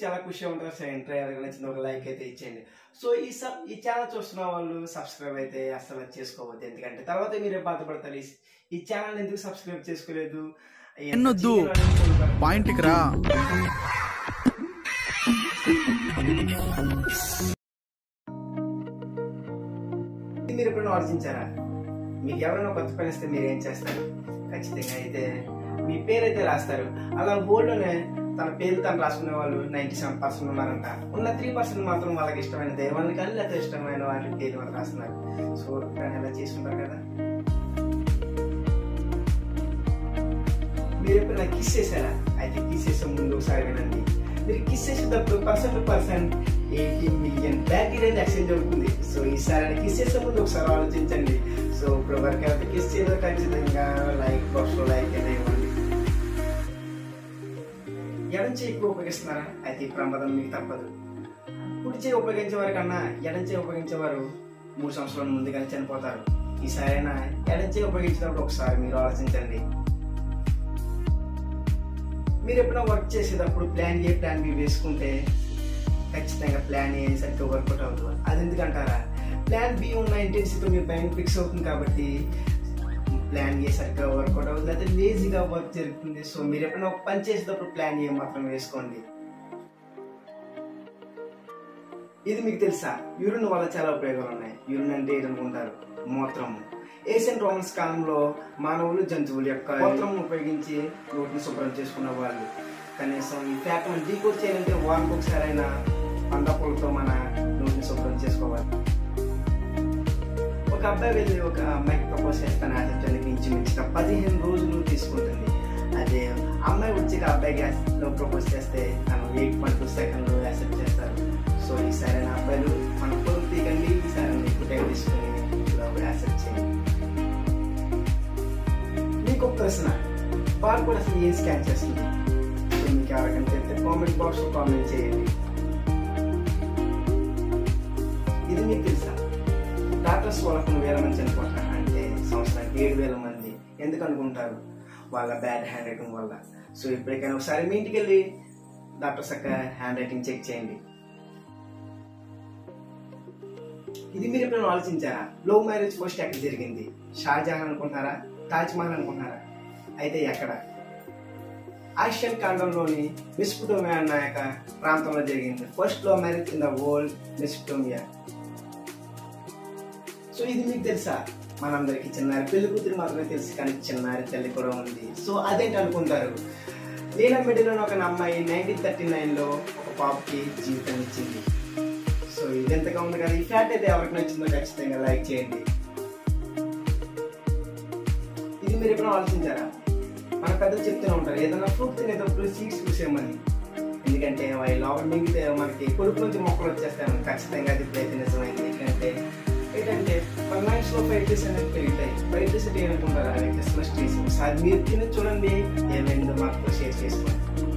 చాలా ఖుషిగా ఉంటారు so enter అయ్యారు నచ్చింది ఒక లైక్ అయితే ఇచ్చేయండి సో ఈ సబ్ ఈ ఛానల్ చూస్తున్న వాళ్ళు సబ్స్క్రైబ్ అయితే అసలు చేసుకోవద్దు ఎందుకంటే తర్వాత మీరే బాధపడతారు ఈ- ఈ ఛానల్ ఎందుకు సబ్స్క్రైబ్ చేసుకోలేదు ఎంత ఎన్నొద్దు. చిన్న వాళ్ళు అనుకుంటారు. పాయింట్కి రా ఇది మీరు ఎప్పుడైనా ఆలోచించారా మీకు ఎవరైనా కొత్త పని ఇస్తే మీరు ఏం చేస్తారు ఖచ్చితంగా అయితే మీ పేరు అయితే రాస్తారు అలా బోర్డులోనే తన పేరు తను రాసుకునే వాళ్ళు నైన్టీ సెవెన్ పర్సెంట్ ఉన్నారంట ఉన్న త్రీ పర్సెంట్ మాత్రం వాళ్ళకి ఇష్టమైన దైవాన్ని కానీ లేకపోతే ఇష్టమైన వాటి పేరు వాళ్ళు రాస్తున్నారు సో కానీ అలా చేసుకుంటారు కదా మీరు ఎప్పుడైనా కిస్ చేశారా అయితే కిస్ చేసే ముందు ఒకసారి వినండి మీరు కిస్ చేసేటప్పుడు person to person eighty million bacteria exchange అవుతుంది సో ఈసారి కిస్ చేసే ముందు ఒకసారి ఆలోచించండి సో ఇప్పుడు వరకు అయితే కిస్ చేయడం ఖచ్చితంగా లైక్ బాక్స్ లో లైక్ అయితే ఇవ్వండి ఎడం చేయి ఎక్కువ ఉపయోగిస్తున్నారా అయితే ఈ ప్రమాదం మీకు తప్పదు కుడి చేయి ఉపయోగించే వారి కన్నా ఎడం చేయి ఉపయోగించే వారు మూడు సంవత్సరాల ముందుగానే చనిపోతారు ఈసారి అయినా ఎడం చేయి ఉపయోగించినప్పుడు ఒకసారి మీరు ఆలోచించండి మీరు ఎప్పుడైనా వర్క్ చేసేటప్పుడు ప్లాన్ ఏ ప్లాన్ బి వేసుకుంటే ఖచ్చితంగా ప్లాన్ ఏ సరిగ్గా వర్కౌట్ అవుతుంది అది ఎందుకంటారా ప్లాన్ బి ఉన్న ఇంటెన్సిటీ మీ మైండ్ ఫిక్స్ అవుతుంది కాబట్టి ప్లాన్ ఏ సరిగ్గా వర్కౌట్ అవుతుంది అయితే లేజీగా వర్క్ జరుగుతుంది సో మీరు ఎప్పుడైనా ఒక పని చేసేటప్పుడు ప్లాన్ ఏ మాత్రం వేసుకోండి ఇది మీకు తెలుసా యూరిన్ వల్ల చాలా ఉపయోగాలు ఉన్నాయి యూరిన్ అంటే ఏదనుకుంటారు మూత్రము ఏషియన్ రోమన్స్ కాలంలో మానవులు జంతువుల యొక్క మూత్రం ఉపయోగించి నోటిని శుభ్రం చేసుకున్న వాళ్ళు కనీసం ఈ ఫ్యాట్ మనం డీకోడ్ చేయాలంటే వారానికి ఒకసారి అయినా పండపూలతో మన నోటిని శుభ్రం చేసుకోవాలి ఒక అబ్బాయి వెళ్ళి ఒక అమ్మాయికి ప్రపోజ్ చేస్తాను యాక్సెప్ట్ ఇంచుమించుగా పదిహేను రోజులు తీసుకుంటుంది అదే అమ్మాయి వచ్చి ఒక అబ్బాయికి ప్రపోజ్ చేస్తే తను ఎయిట్ పాయింట్ టూ సెకండ్లో యాక్సెప్ట్ చేస్తారు సో ఈసారి నా అబ్బాయిలు మన పొరుగు తీకండి ఈసారి మీకు టైం తీసుకుని యాక్సెప్ట్ చేయండి మీకు ఒక ప్రశ్న బాల్ కూడా అసలు ఏం స్కాన్ చేస్తుంది సో మీకు ఎవరికైనా తెలిస్తే కామెంట్ బాక్స్లో కామెంట్ చేయండి ఇది మీకు తెలుసా డాక్టర్స్ వాళ్ళకు వేల మంది చనిపోతారు అంటే సంవత్సరానికి ఏడు వేల మంది ఎందుకు అనుకుంటారు వాళ్ళ బ్యాడ్ హ్యాండ్ రైటింగ్ వల్ల సో ఇప్పటికైనా ఒకసారి మీ ఇంటికి వెళ్ళి డాక్టర్స్ యొక్క హ్యాండ్ రైటింగ్ చెక్ చేయండి ఇది మీరు ఎప్పుడైనా ఆలోచించారా లవ్ మ్యారేజ్ ఫస్ట్ ఎక్కడ జరిగింది షాజహాన్ అనుకుంటున్నారా తాజ్ మహల్ అనుకుంటున్నారా అయితే ఎక్కడ ఆసియన్ ఖండంలోని మెస్పుటోమియా అన్న యొక్క ప్రాంతంలో జరిగింది first love marriage in the world Mesopotamia so ఇది మీకు తెలుసా మనందరికి చిన్నారి పెళ్లి కూతురు మాత్రమే తెలుసు కానీ చిన్నారి తల్లి కూడా ఉంది సో అదేంటి అనుకుంటారు నీలం మిడిలోని ఒక అమ్మాయి నైన్టీన్ థర్టీ నైన్లో ఒక పాపకి జీవితం ఇచ్చింది సో ఇది ఎంతగా ఉంది కదా ఈ ఫ్యాట్ అయితే ఎవరికి నచ్చిందో ఖచ్చితంగా లైక్ చేయండి ఇది మీరు ఎప్పుడైనా ఆలోచించారా మన పెద్దలు చెప్తూనే ఉంటారు ఏదైనా ఫ్రూట్ తినేటప్పుడు సీడ్స్ చూసేయమని ఎందుకంటే అవి లోపల మింగితే మనకి కొడుకు నుంచి మొక్కలు వచ్చేస్తాయి ఖచ్చితంగా అది ఇప్పుడైతే నిజమైంది ఎందుకంటే ఏంటంటే మన లైఫ్స్ లో ఫైటర్స్ అనేది పెరుగుతాయి ఫైటర్స్ అంటే ఏమనుకుంటారు అవి క్రిస్మస్ ట్రీస్ ఒకసారి మీరు తిని చూడండి ఏమైందో మాకు షేర్ చేసుకోండి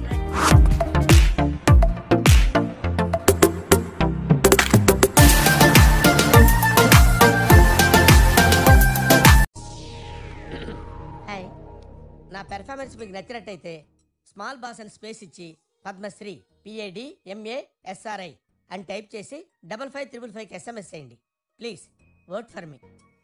హాయ్ నా పెర్ఫార్మెన్స్ మీకు నచ్చినట్టయితే స్మాల్ బాస్ అని స్పేస్ ఇచ్చి పద్మశ్రీ పిఏడి ఎంఏ ఎస్ఆర్ఐ అని టైప్ చేసి డబల్ ఫైవ్ త్రిబుల్ ఫైవ్కి ఎస్ఎంఎస్ చేయండి ప్లీజ్ వర్క్ ఫర్ మీ